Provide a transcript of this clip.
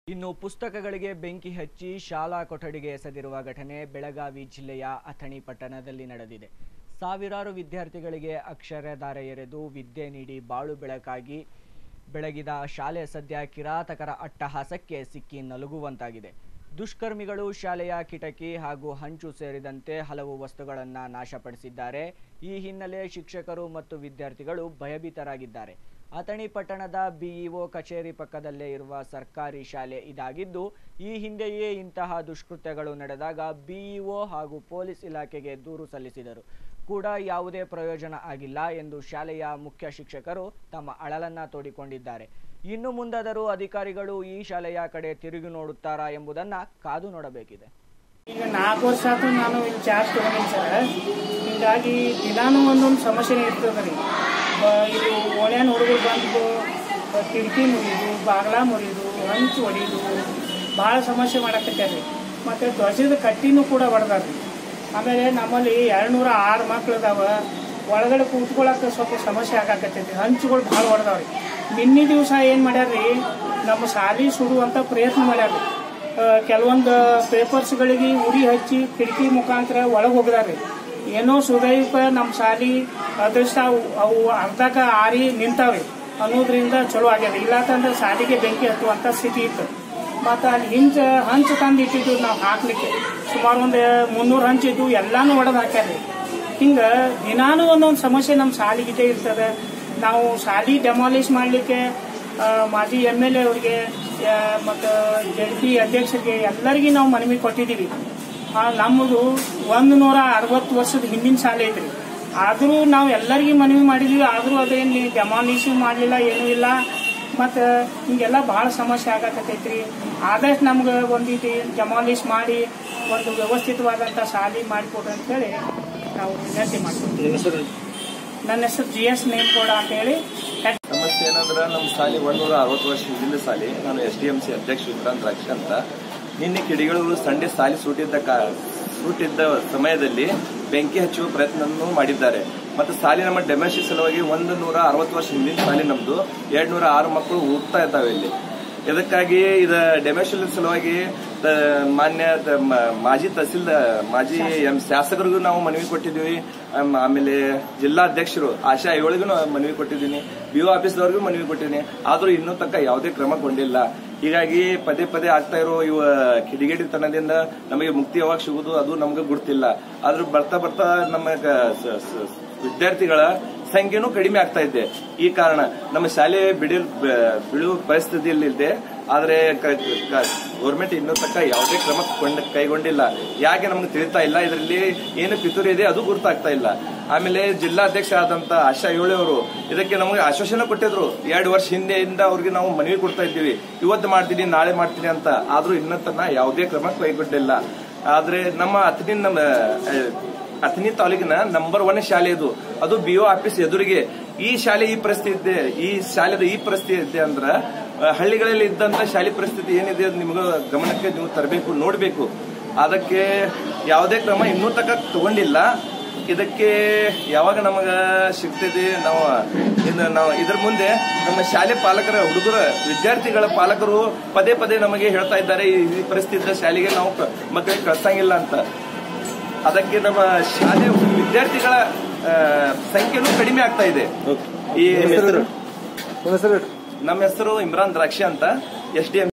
ಇನ್ನು ಪುಸ್ತಕಗಳಿಗೆ ಬೆಂಕಿ ಹಚ್ಚಿ ಶಾಲಾ ಕೊಠಡಿಗೆ ಎಸೆದಿರುವ ಘಟನೆ ಬೆಳಗಾವಿ ಜಿಲ್ಲೆಯ ಅಥಣಿ ಪಟ್ಟಣದಲ್ಲಿ ನಡೆದಿದೆ ಸಾವಿರಾರು ವಿದ್ಯಾರ್ಥಿಗಳಿಗೆ ಅಕ್ಷರಧಾರೆ ಎರೆದು ವಿದ್ಯೆ ನೀಡಿ ಬಾಳು ಬೆಳಕಾಗಿ ಬೆಳಗಿದ ಶಾಲೆ ಸದ್ಯ ಕಿರಾತಕರ ಅಟ್ಟಹಾಸಕ್ಕೆ ಸಿಕ್ಕಿ ನಲುಗುವಂತಾಗಿದೆ ದುಷ್ಕರ್ಮಿಗಳು ಶಾಲೆಯ ಕಿಟಕಿ ಹಾಗೂ ಹಂಚು ಸೇರಿದಂತೆ ಹಲವು ವಸ್ತುಗಳನ್ನು ನಾಶಪಡಿಸಿದ್ದಾರೆ ಈ ಹಿನ್ನೆಲೆ ಶಿಕ್ಷಕರು ಮತ್ತು ವಿದ್ಯಾರ್ಥಿಗಳು ಭಯಭೀತರಾಗಿದ್ದಾರೆ ಅಥಣಿ ಪಟ್ಟಣದ ಬಿಇಒ ಕಚೇರಿ ಪಕ್ಕದಲ್ಲೇ ಇರುವ ಸರ್ಕಾರಿ ಶಾಲೆ ಇದಾಗಿದ್ದು ಈ ಹಿಂದೆಯೇ ಇಂತಹ ದುಷ್ಕೃತ್ಯಗಳು ನಡೆದಾಗ ಬಿಇಒ ಹಾಗೂ ಪೊಲೀಸ್ ಇಲಾಖೆಗೆ ದೂರು ಸಲ್ಲಿಸಿದರು ಕೂಡ ಯಾವುದೇ ಪ್ರಯೋಜನ ಆಗಿಲ್ಲ ಎಂದು ಶಾಲೆಯ ಮುಖ್ಯ ಶಿಕ್ಷಕರು ತಮ್ಮ ಅಳಲನ್ನ ತೋಡಿಕೊಂಡಿದ್ದಾರೆ ಇನ್ನು ಮುಂದಾದರೂ ಅಧಿಕಾರಿಗಳು ಈ ಶಾಲೆಯ ಕಡೆ ತಿರುಗಿ ನೋಡುತ್ತಾರಾ ಎಂಬುದನ್ನ ಕಾದು ನೋಡಬೇಕಿದೆ ಈಗ ನಾಲ್ಕು ವರ್ಷ ಆಯ್ತು ನಾನು ಇಲ್ಲಿ ಚಾರ್ಜ್ ತಗೊಂಡಿನಿ ಸರ್ ಹಿಂಗಾಗಿ ದಿನಾನು ಒಂದೊಂದು ಸಮಸ್ಯೆ ಇರ್ತದೆ ರೀ ಬ- ಇದು ಓಣ್ಯಾನ ಹುಡುಗರು ಬಂದು ಬ- ಕಿಟಕಿ ಮುರಿದು ಬಾಗ್ಲ ಮುರಿದು ಹಂಚು ಹೊಡಿದು ಭಾಳ ಸಮಸ್ಯೆ ಮಾಡಕತ್ಯಾರ ರೀ ಮತ್ತು ಧ್ವಜದ ಕಟ್ಟಿನೂ ಕೂಡ ಹೊಡೆದಾರ ರೀ ಆಮೇಲೆ ನಮ್ಮಲ್ಲಿ ಎರಡುನೂರ ಆರು ಮಕ್ಳು ಅದಾವ ಒಳಗಡೆ ಕೂತ್ಕೊಳ್ಳೋಕೆ ಸ್ವಲ್ಪ ಸಮಸ್ಯೆ ಆಗಾಕತ್ತೈತಿ ಹಂಚುಗಳು ಭಾಳ ಹೊಡೆದಾವ ರೀ ನಿನ್ನೆ ದಿವಸ ಏನು ಮಾಡ್ಯಾರ ರೀ ನಮ್ಮ ಸಾಲಿ ಸುಡುವಂಥ ಪ್ರಯತ್ನ ಮಾಡ್ಯಾರ ರೀ ಕೆಲವೊಂದು ಪೇಪರ್ಸ್ಗಳಿಗೆ ಉರಿ ಹಚ್ಚಿ ಕಿಟಕಿ ಮುಖಾಂತರ ಒಳಗೆ ಹೋಗಿದಾರೆ ಏನೋ ಸುದೈವ ನಮ್ಮ ಶಾಲಿ ಅದೃಷ್ಟ ಅವು ಅವು ಅರ್ಧಕ ಆರಿ ನಿಂತಾವ್ರಿ ಅನ್ನೋದ್ರಿಂದ ಚಲೋ ಆಗ್ಯದ ಇಲ್ಲಾತಂದ್ರೆ ಶಾಲಿಗೆ ಬೆಂಕಿ ಹತ್ತುವಂತ ಸ್ಥಿತಿ ಇತ್ತು ಮತ್ತು ಅಲ್ಲಿ ಹಿಂಚ ಹಂಚು ತಂದು ಇಟ್ಟಿದ್ದು ನಾವು ಹಾಕ್ಲಿಕ್ಕೆ ಸುಮಾರು ಒಂದು ಮುನ್ನೂರು ಹಂಚಿದ್ದು ಎಲ್ಲಾನು ಒಡೆದು ಹಾಕ್ಯಾರ್ರಿ ಹಿಂಗೆ ದಿನಾನು ಒಂದೊಂದು ಸಮಸ್ಯೆ ನಮ್ಮ ಶಾಲಿಗಿದೆ ಇರ್ತದೆ ನಾವು ಶಾಲಿ ಡೆಮಾಲಿಷ್ ಮಾಡಲಿಕ್ಕೆ ಆ, ಮಾಜಿ ಎಮ್ ಎಲ್ ಎ ಅವರಿಗೆ ಮತ್ತು ಜೆಡ್ ಪಿ ಅಧ್ಯಕ್ಷರಿಗೆ ಎಲ್ಲರಿಗೂ ನಾವು ಮನವಿ ಕೊಟ್ಟಿದ್ದೀವಿ ಆ, ನಮ್ಮದು ಒಂದು ನೂರ ಅರವತ್ತು ವರ್ಷದ ಹಿಂದಿನ ಶಾಲೆ ಐತ್ರಿ ಆದರೂ ನಾವು ಎಲ್ಲರಿಗೂ ಮನವಿ ಮಾಡಿದ್ವಿ ಆದರೂ ಅದೇನು ಡೆಮಾಲಿಷನ್ ಮಾಡಲಿಲ್ಲ ಏನೂ ಇಲ್ಲ ಮತ್ತು ಹಿಂಗೆಲ್ಲ ಭಾಳ ಸಮಸ್ಯೆ ಆಗಕತ್ತೈತ್ರಿ ಆದಷ್ಟು ನಮ್ಗೆ ಒಂದು ಇದು ಡೆಮಾಲಿಷ್ ಮಾಡಿ ಒಂದು ವ್ಯವಸ್ಥಿತವಾದಂಥ ಶಾಲೆ ಮಾಡಿಕೊಡ್ರಿ ಅಂತೇಳಿ ನಾವು ವಿನಂತಿ ಮಾಡ್ತೀವಿ ನನ್ನ ಹೆಸರು ಜಿ ಎಸ್ ನೇಮಕೋಡ ಅಂತೇಳಿ ಹೆಡ್ ಸಮಸ್ಯೆ ಏನಂದ್ರೆ ನಮ್ಮ ಶಾಲೆ ಒಂದೂರ ಅರವತ್ತು ವರ್ಷ ಹಿಂದಿನ ಶಾಲೆ ನಾನು ಎಸ್ ಡಿ ಎಂ ಸಿ ಅಧ್ಯಕ್ಷ ವಿಕ್ರಾಂತ್ ರಾಕ್ಷ ಅಂತ ನಿನ್ನೆ ಕಿಡಿಗಳು ಸಂಡೆ ಶಾಲೆ ಸೂಟಿದ್ದ ಕಾ ಸೂಟಿದ್ದ ಸಮಯದಲ್ಲಿ ಬೆಂಕಿ ಹಚ್ಚುವ ಪ್ರಯತ್ನವನ್ನು ಮಾಡಿದ್ದಾರೆ ಮತ್ತು ಶಾಲೆ ನಮ್ಮ ಡೆಮೆನ್ಷಿ ಸಲುವಾಗಿ ಒಂದು ನೂರ ಅರವತ್ತು ವರ್ಷ ಹಿಂದಿನ ಶಾಲೆ ನಮ್ದು ಎರಡ್ ನೂರ ಆರು ಮಕ್ಕಳು ಹೋಗ್ತಾ ಇದ್ದಾವೆ ಇಲ್ಲಿ ಇದಕ್ಕಾಗಿ ಇದ ಡೆಮೆನ್ಷಿಯಲ್ ಸಲುವಾಗಿ ತ- ಮಾನ್ಯ ತ- ಮ- ಮಾಜಿ ತಹಸೀಲ್ದಾರ್ ಮಾಜಿ ಎಂ ಶಾಸಕರಿಗೂ ನಾವು ಮನವಿ ಕೊಟ್ಟಿದ್ದೀವಿ ಆಮ್- ಆಮೇಲೆ ಜಿಲ್ಲಾಧ್ಯಕ್ಷರು ಆಶಾ ಐಗಳಿಗೂ ಮನವಿ ಕೊಟ್ಟಿದ್ದೀನಿ ಬಿ ಒ ಆಫೀಸ್ದವ್ರಿಗೂ ಮನವಿ ಕೊಟ್ಟಿದ್ದೀನಿ ಆದ್ರೂ ಇನ್ನೂ ತನಕ ಯಾವುದೇ ಕ್ರಮಗೊಂಡಿಲ್ಲ ಹೀಗಾಗಿ ಪದೇ ಪದೇ ಆಗ್ತಾ ಇರೋ ಇವ ಕಿಡಿಗೇಡಿತನದಿಂದ ನಮಗೆ ಮುಕ್ತಿ ಯಾವಾಗ ಸಿಗುವುದು ಅದು ನಮ್ಗೆ ಗುರ್ತಿಲ್ಲ ಆದ್ರೂ ಬರ್ತಾ ಬರ್ತಾ ನಮ್ಮ ಕ- ಸ- ಸ- ವಿದ್ಯಾರ್ಥಿಗಳ ಸಂಖ್ಯೆನೂ ಕಡಿಮೆ ಆಗ್ತಾ ಇದೆ ಈ ಕಾರಣ ನಮ್ಮ ಶಾಲೆ ಬಿಡಿಲ್ ಬಿಡುವ ಪರಿಸ್ಥಿತಿಯಲ್ಲಿದೆ ಆದ್ರೆ ಗೌರ್ಮೆಂಟ್ ಇನ್ನೂ ತನಕ ಯಾವುದೇ ಕ್ರಮ ಕೊಂಡ್- ಕೈಗೊಂಡಿಲ್ಲ ಯಾಕೆ ನಮ್ಗೆ ತಿಳಿತಾ ಇಲ್ಲ ಇದರಲ್ಲಿ ಏನು ಪಿತೂರಿ ಇದೆ ಅದು ಗುರ್ತಾಗ್ತಾ ಇಲ್ಲ ಆಮೇಲೆ ಜಿಲ್ಲಾಧ್ಯಕ್ಷ ಆದಂತ ಆಶಾ ಯೋಳಿ ಅವರು ಇದಕ್ಕೆ ನಮಗೆ ಆಶ್ವಾಸನೆ ಕೊಟ್ಟಿದ್ರು ಎರಡು ವರ್ಷ ಹಿಂದೆಯಿಂದ ಅವ್ರಿಗೆ ನಾವು ಮನವಿ ಕೊಡ್ತಾ ಇದ್ದೀವಿ ಇವತ್ತು ಮಾಡ್ತೀನಿ ನಾಳೆ ಮಾಡ್ತೀನಿ ಅಂತ ಆದ್ರೂ ಇನ್ನೂ ತನ ಯಾವುದೇ ಕ್ರಮ ಕೈಗೊಂಡಿಲ್ಲ ಆದ್ರೆ ನಮ್ಮ ಅತನಿ ನಮ್ಮ ಆ, ಅಥಣಿ ತಾಲೂಕಿನ ನಂಬರ್ ಒನ್ ಶಾಲೆ ಇದು ಅದು ಬಿಒ ಆಫೀಸ್ ಎದುರಿಗೆ ಈ ಶಾಲೆ ಈ ಪರಿಸ್ಥಿತಿ ಇದೆ ಈ ಶಾಲೆದ ಈ ಪರಿಸ್ಥಿತಿ ಇದೆ ಅಂದ್ರ ಆ, ಹಳ್ಳಿಗಳಲ್ಲಿ ಇದ್ದಂತ ಶಾಲೆ ಪರಿಸ್ಥಿತಿ ಏನಿದೆ ಅದು ನಿಮಗ ಗಮನಕ್ಕೆ ನೀವು ತರಬೇಕು ನೋಡಬೇಕು ಅದಕ್ಕೆ ಯಾವುದೇ ಕ್ರಮ ಇನ್ನೂ ತನಕ ತಗೊಂಡಿಲ್ಲ ಇದಕ್ಕೆ ಯಾವಾಗ ನಮಗ ಸಿಗ್ತದೆ ನಾವು ಇನ್ನು ನಾವು ಇದ್ರ ಮುಂದೆ ನಮ್ಮ ಶಾಲೆ ಪಾಲಕರ ಹುಡುಗರ ವಿದ್ಯಾರ್ಥಿಗಳ ಪಾಲಕರು ಪದೇ ಪದೇ ನಮಗೆ ಹೇಳ್ತಾ ಇದ್ದಾರೆ ಈ ಈ ಪರಿಸ್ಥಿತಿ ಇದ್ದ ಶಾಲೆಗೆ ನಾವು ಕ- ಮಕ್ಕಳಿಗೆ ಕಳ್ಸಂಗಿಲ್ಲ ಅಂತ ಅದಕ್ಕೆ ನಮ್ಮ ಶಾಲೆ ವಿದ್ಯಾರ್ಥಿಗಳ ಆ, ಸಂಖ್ಯೆನೂ ಕಡಿಮೆ ಆಗ್ತಾ ಇದೆ ಈ ನಮ್ಮ ಹೆಸರು ಇಮ್ರಾನ್ ದ್ರಾಕ್ಷಿ ಅಂತ ಎಸ್ ಡಿ ಎಂ